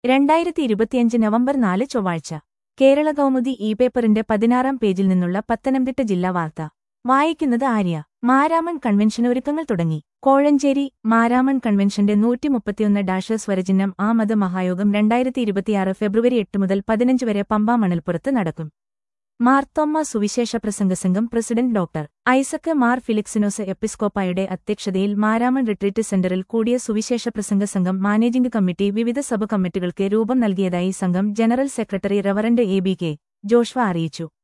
രണ്ടായിരത്തി ഇരുപത്തിയഞ്ച് നവംബർ നാല് ചൊവ്വാഴ്ച കേരള കൗമുദി ഇ പേപ്പറിന്റെ പതിനാറാം പേജിൽ നിന്നുള്ള പത്തനംതിട്ട ജില്ലാ വാർത്ത വായിക്കുന്നത് ആര്യ മാരാമൺ കൺവെൻഷൻ ഒരുക്കങ്ങൾ തുടങ്ങി കോഴഞ്ചേരി മാരാമൺ കൺവെൻഷന്റെ നൂറ്റിമുപ്പത്തിയൊന്ന് ഡാഷ് സ്വരചിഹ്നം ആ മത മഹായോഗം രണ്ടായിരത്തി ഇരുപത്തിയാറ് ഫെബ്രുവരി എട്ട് മുതൽ പതിനഞ്ച് വരെ പമ്പാ മണൽപ്പുറത്ത് നടക്കും മാർത്തോമ്മ സുവിശേഷ പ്രസംഗസംഘം പ്രസിഡന്റ് ഡോക്ടർ ഐസക് മാർ ഫിലിക്സിനോസ് എപ്പിസ്കോപ്പായുടെ അധ്യക്ഷതയിൽ മാരാമൺ റിട്രീറ്റ് സെന്ററിൽ കൂടിയ സുവിശേഷ പ്രസംഗ സംഘം മാനേജിംഗ് കമ്മിറ്റി വിവിധ സബ് കമ്മിറ്റികൾക്ക് രൂപം നൽകിയതായി സംഘം general secretary reverend A B K Joshua അറിയിച്ചു